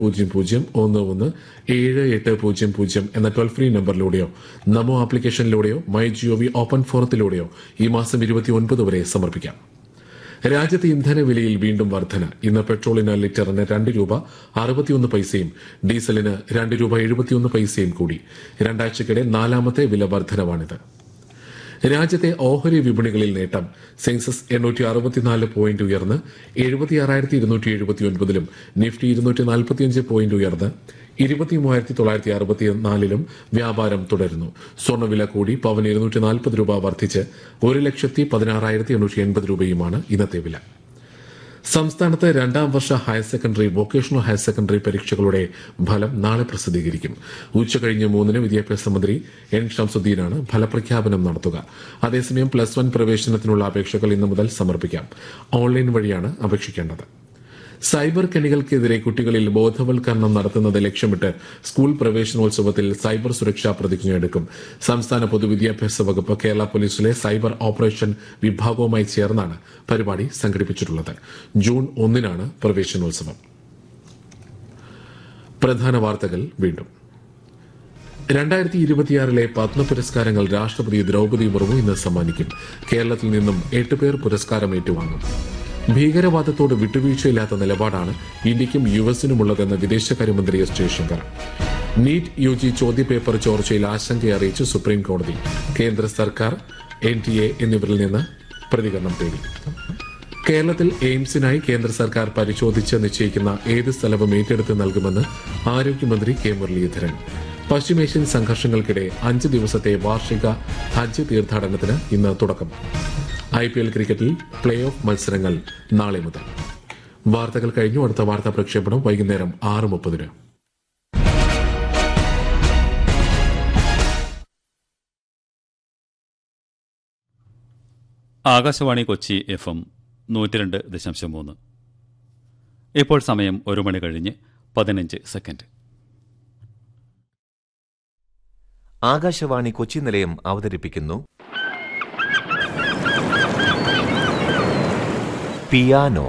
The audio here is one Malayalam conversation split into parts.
പൂജ്യം പൂജ്യം ഒന്ന് ഒന്ന് ഏഴ് എട്ട് പൂജ്യം പൂജ്യം എന്ന ടോൾ ഫ്രീ നമ്പറിലൂടെയോ നമോ ആപ്ലിക്കേഷനിലൂടെയോ മൈ ജിഒവി ഓപ്പൺ ഫോറത്തിലൂടെയോ ഈ മാസം ഇരുപത്തിയൊൻപത് വരെ സമർപ്പിക്കാം രാജ്യത്തെ ഇന്ധന വിലയിൽ വീണ്ടും വർധന ഇന്ന് പെട്രോളിന് ലിറ്ററിന് രണ്ട് രൂപ അറുപത്തിയൊന്ന് പൈസയും ഡീസലിന് രണ്ട് രൂപ എഴുപത്തിയൊന്ന് പൈസയും കൂടി രണ്ടാഴ്ചക്കിടെ നാലാമത്തെ വില വർധനവാണിത് രാജ്യത്തെ ഓഹരി വിപണികളിൽ നേട്ടം സെൻസസ് എണ്ണൂറ്റി അറുപത്തിനാല് പോയിന്റ് ഉയർന്ന് എഴുപത്തിയാറായിരത്തി ഇരുന്നൂറ്റി എഴുപത്തിയൊൻപതിലും നിഫ്റ്റി ഇരുന്നൂറ്റി നാൽപ്പത്തിയഞ്ച് പോയിന്റ് ഉയർന്ന് ഇരുപത്തി മൂവായിരത്തി തൊള്ളായിരത്തി അറുപത്തിനാലിലും വ്യാപാരം തുടരുന്നു സ്വർണ്ണവില കൂടി പവന് ഇരുന്നൂറ്റി നാൽപ്പത് രൂപ വർദ്ധിച്ച് ഒരു ലക്ഷത്തി പതിനാറായിരത്തി എണ്ണൂറ്റി എൺപത് രൂപയുമാണ് ഇന്നത്തെ വില സംസ്ഥാനത്ത് രണ്ടാം വർഷ higher secondary vocational higher secondary പരീക്ഷകളുടെ ഫലം നാളെ പ്രസിദ്ധീകരിക്കും ഉച്ചകഴിഞ്ഞ് മൂന്നിന് വിദ്യാഭ്യാസ മന്ത്രി എൻ ഷംസുദ്ദീനാണ് ഫലപ്രഖ്യാപനം നടത്തുക അതേസമയം പ്ലസ് വൺ പ്രവേശനത്തിനുള്ള അപേക്ഷകൾ ഇന്നു മുതൽ സമർപ്പിക്കാം ഓൺലൈൻ വഴിയാണ് അപേക്ഷിക്കേണ്ടത് സൈബർ കെണികൾക്കെതിരെ കുട്ടികളിൽ ബോധവൽക്കരണം നടത്തുന്നത് ലക്ഷ്യമിട്ട് സ്കൂൾ പ്രവേശനോത്സവത്തിൽ സൈബർ സുരക്ഷാ പ്രതിജ്ഞയെടുക്കും സംസ്ഥാന പൊതുവിദ്യാഭ്യാസ വകുപ്പ് കേരള പോലീസിലെ സൈബർ ഓപ്പറേഷൻ വിഭാഗവുമായി ചേർന്നാണ് പരിപാടി സംഘടിപ്പിച്ചിട്ടുള്ളത് ജൂൺ ഒന്നിനാണ് പ്രവേശനോത്സവം പ്രധാന വാർത്തകൾ വീണ്ടും രണ്ടായിരത്തി ഇരുപത്തിയാറിലെ പത്മ പുരസ്കാരങ്ങൾ രാഷ്ട്രപതി ദ്രൗപദി മുർമു ഇന്ന് സമ്മാനിക്കും കേരളത്തിൽ നിന്നും എട്ട് പേർ പുരസ്കാരം ഏറ്റുവാങ്ങും ഭീകരവാദത്തോട് വിട്ടുവീഴ്ചയില്ലാത്ത നിലപാടാണ് ഇന്ത്യക്കും യു എസിനുമുള്ളതെന്ന് വിദേശകാര്യമന്ത്രി S Jaishankar NEET U G ചോദ്യപേപ്പർ ചോർച്ചയിൽ ആശങ്ക അറിയിച്ച് സുപ്രീം കോടതി കേന്ദ്ര സർക്കാർ എൻ ടി എ എന്നിവരിൽ നിന്ന് പ്രതികരണം തേടി കേരളത്തിൽ എയിംസിനായി കേന്ദ്ര സർക്കാർ പരിശോധിച്ച് നിശ്ചയിക്കുന്ന ഏത് സ്ഥലവും ഏറ്റെടുത്ത് നൽകുമെന്ന് ആരോഗ്യമന്ത്രി കെ മുരളീധരൻ പശ്ചിമേഷ്യൻ സംഘർഷങ്ങൾക്കിടെ അഞ്ച് ദിവസത്തെ വാർഷിക ഹജ്ജ് തീർത്ഥാടനത്തിന് ഇന്ന് തുടക്കം ഐ പി എൽ ക്രിക്കറ്റിൽ പ്ലേ ഓഫ് മത്സരങ്ങൾ നാളെ മുതൽ വാർത്തകൾ കഴിഞ്ഞു അടുത്ത വാർത്താ പ്രക്ഷേപണം വൈകുന്നേരം ആറ് മുപ്പതിന് ആകാശവാണി കൊച്ചി എഫ് എം നൂറ്റി രണ്ട് ദശാംശം മൂന്ന് ഇപ്പോൾ സമയം ഒരു മണി കഴിഞ്ഞ് പതിനഞ്ച് സെക്കൻഡ് ആകാശവാണി കൊച്ചി നിലയം അവതരിപ്പിക്കുന്നു പിയാനോ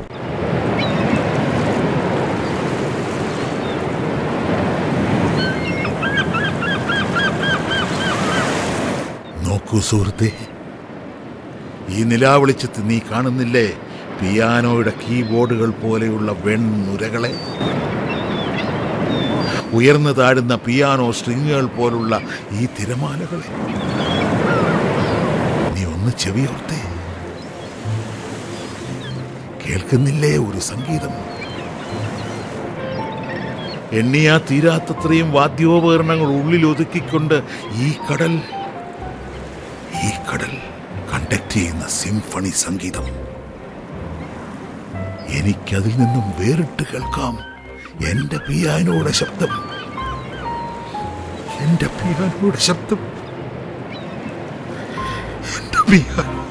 നോക്കൂ സുഹൃത്തെ ഈ നിലാവെളിച്ചത്ത് നീ കാണുന്നില്ലേ പിയാനോയുടെ കീബോർഡുകൾ പോലെയുള്ള വെണ്ണുരകളെ ഉയർന്നു താഴുന്ന പിയാനോ സ്ട്രിങ്ങുകൾ പോലുള്ള ഈ തിരമാലകളെ നീ ഒന്ന് ചെവിയോർത്തേ കേൾക്കുന്നില്ലേ ഒരു സംഗീതം എണ്ണിയാ തീരാത്തത്രയും വാദ്യോപകരണങ്ങൾ ഉള്ളിൽ ഒതുക്കിക്കൊണ്ട് ഈ കടൽ ഈ കടൽ കണ്ടക്ട് ചെയ്യുന്ന സിംഫണി സംഗീതം എനിക്കതിൽ നിന്നും വേറിട്ട് കേൾക്കാം എന്റെ പിയാനോയുടെ ശബ്ദം എന്റെ പിയാനോയുടെ ശബ്ദം എന്റെ പിയാനോ